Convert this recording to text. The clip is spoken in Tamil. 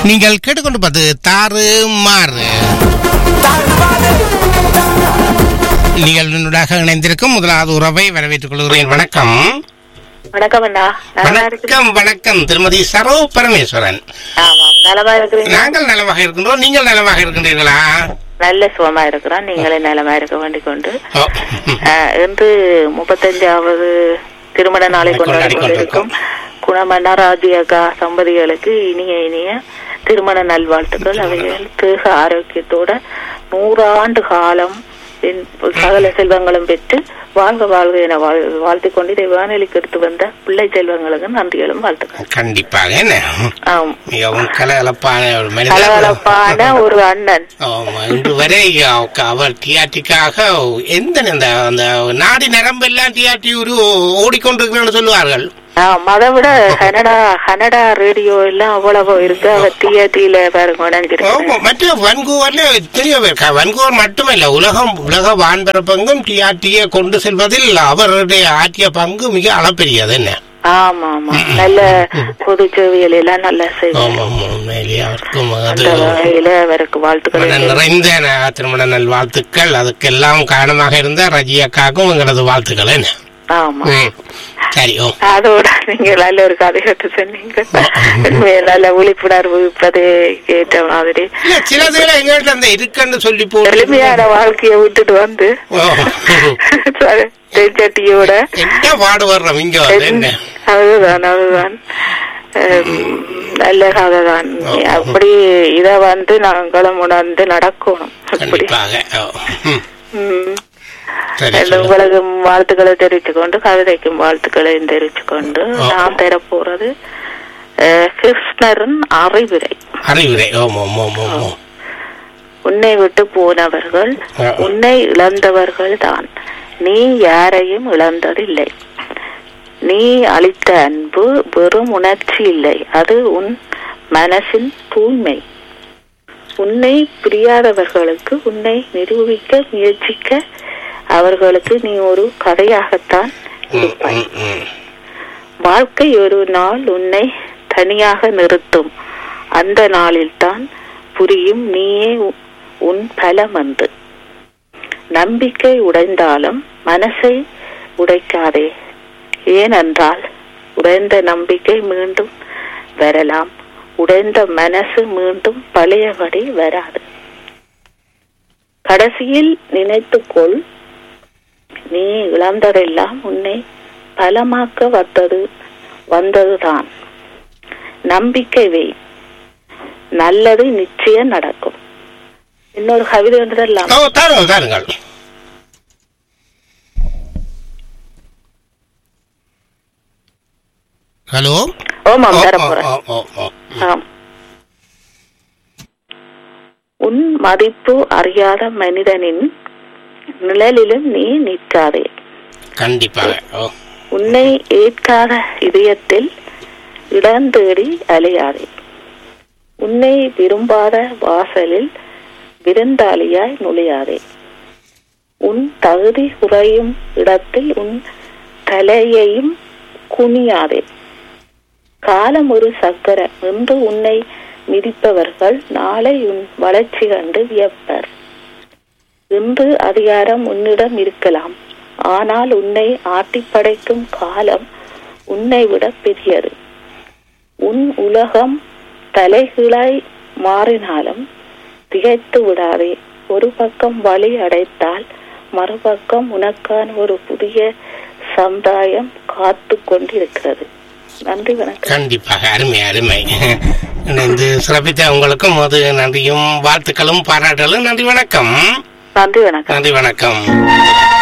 நீங்கள் கேட்டுக்கொண்டிருப்பது தாறு மாறு நிகழ்வினூடாக இணைந்திருக்கும் முதலாவது உறவை வரவேற்றுக் கொள்கிறேன் வணக்கம் வணக்கம் அண்ணா நல்லா இருக்கு வணக்கம் வணக்கம் திருமதி சரோ பரமேஸ்வரன் ஆமாம் நலமா இருக்கிறீங்க நாங்கள் நலமாக இருக்கின்றோம் நீங்கள் நலமாக இருக்கின்றீர்களா நல்ல சுகமா இருக்கிறோம் நீங்களே நலமா இருக்க வேண்டிக் கொண்டு ஓ. ஆஹ், இன்று முப்பத்தஞ்சாவது திருமண நாளை கொண்டாடி கொண்டாடி கொண்டிருக்கும் குணமன்னா ராஜியக்கா தம்பதிகளுக்கு இனிய இனிய திருமண நல்வாழ்த்துக்கள் அவைகள் தேக ஆரோக்கியத்தோட நூறாண்டு காலம் என் சகல செல்வங்களும் பெற்று வாழ்க வாழ்க என வாழ் வாழ்த்திக் கொண்டு இதை வானொலிக்கு எடுத்து வந்த பிள்ளை செல்வங்களுக்கு நன்றிகளும் வாழ்த்துக்கள் கண்டிப்பாக என்ன ஆம் மிகவும் கலகலப்பான ஒரு மனிதர் கலகலப்பான ஒரு அண்ணன் ஆமா, இன்று வரை அவ- அவர் டிஆர்டிக்காக எந்த அந்த அந்த நாடி நரம்பு எல்லாம் டிஆர்டி ஒரு ஓடிக்கொண்டிருக்கிறன்னு சொல்லுவார்கள் ஆம், அதை விட கனடா கனடா ரேடியோ எல்லாம் அவ்வளவு இருக்கு அவர் டிஆர்டியில பாருங்க ஆமா, இணைஞ்சிருக்கு மற்ற வன்கூவர்ல எத்தனையோ பேர் க- வன்கூவர் மட்டுமல்ல உலகம் உலக வான்பரப்பங்கும் டிஆர்டியை கொண்டு செல்வதில் அவருடைய ஆற்றிய பங்கு மிக அளப்பெரியது என்ன ஆமா ஆமா நல்ல பொது சேவைகள் எல்லாம் நல்லா செய்வார் ஆமா ஆமா, உண்மையிலேயே அவருக்கும் அது அந்த வகையில அவருக்கு வாழ்த்துக்கள் மன நிறைந்த ந- திருமண நல் வாழ்த்துக்கள் அதுக்கெல்லாம் காரணமாக இருந்த ரஜி அக்காவுக்கும் எங்களது வாழ்த்துக்கள் என்ன ஆமா ம். சரி ஓ அதோட நீங்க நல்ல ஒரு கதை கட்டு சொன்னீங்க உண்மையா நல்ல விழிப்புணர்வு இப்பதே கேட்ட மாதிரி இல்ல சிலதுல எங்கள்ட்ட அந்த இருக்குன்னு சொல்லி போட்டு எளிமையான வாழ்க்கையை விட்டுட்டு வந்து ஓ. தென்சட்டியோட என்ன பாடு வர்றோம் இங்க வந்து என்ன அதுதான் அதுதான் ஹம், நல்ல கதை தான் ஓ, ஓ. அப்படி இத வந்து நாங்களும் உணர்ந்து நடக்கணும் அப்படி கண்டிப்பாக ஓ. ம். ம். சரி and சொல்லுங்க. உங்களுக்கு வாழ்த்துக்களை தெரிவித்துக் கொண்டு கவிதைக்கும் வாழ்த்துக்களையும் தெரிவித்துக் கொண்டு ஓ. நான் தரப்போறது அஹ், கிருஷ்ணரின் அறிவுரை அறிவுரை ஓம் ஓம் ஓம் ஓம் ஓம் உன்னை விட்டு போனவர்கள் ஆ. உன்னை இழந்தவர்கள் தான் நீ யாரையும் இழந்ததில்லை நீ அளித்த அன்பு வெறும் உணர்ச்சி இல்லை அது உன் மனசின் தூய்மை உன்னை புரியாதவர்களுக்கு உன்னை நிரூபிக்க முயற்சிக்க அவர்களுக்கு நீ ஒரு கதையாகத்தான் ம், இருப்பாய் ம், ம். வாழ்க்கை ஒரு நாள் உன்னை தனியாக நிறுத்தும் அந்த நாளில்தான் புரியும் நீயே உ- உன் பலம் என்று நம்பிக்கை உடைந்தாலும் மனசை உடைக்காதே ஏனென்றால் உடைந்த நம்பிக்கை மீண்டும் வரலாம் உடைந்த மனசு மீண்டும் பழையபடி வராது கடைசியில் நினைத்துக்கொள் நீ இழந்ததெல்லாம் உன்னை பலமாக்க வந்தது வந்ததுதான் நம்பிக்கை வை நல்லது நிச்சயம் நடக்கும் இன்னொரு கவிதை ஒன்றுதெல்லாம் ஓ தாருங்கள் தாருங்கள் ஹலோ ஓமாம் ஓ, தர ஓ, போறேன் ஓ, ஓ, ஓ. ஆம் உன் மதிப்பு அறியாத மனிதனின் நிழலிலும் நீ நிற்காதே கண்டிப்பாக ஓ உன்னை ஏற்காத இதயத்தில் இடம் தேடி அலையாதே உன்னை விரும்பாத வாசலில் விருந்தாளியாய் நுழையாதே உன் தகுதி குறையும் இடத்தில் உன் தலையையும் குனியாதே காலம் ஒரு சக்கரம் என்று உன்னை மிதிப்பவர்கள் நாளை உன் வளர்ச்சி கண்டு வியப்பர் இன்று அதிகாரம் உன்னிடம் இருக்கலாம் ஆனால் உன்னை ஆட்டிப்படைக்கும் காலம் உன்னை விட பெரியது உன் உலகம் தலைகீழாய் மாறினாலும் திகைத்து விடாதே ஒரு பக்கம் வழி அடைத்தால் மறுபக்கம் உனக்கான ஒரு புதிய சமுதாயம் காத்து கொண்டிருக்கிறது நன்றி வணக்கம் கண்டிப்பாக அருமை அருமை இணைந்து சிறப்பித்த உங்களுக்கும் அது நன்றியும் வாழ்த்துக்களும் பாராட்டலும் நன்றி வணக்கம் நன்றி வணக்கம் நன்றி வணக்கம்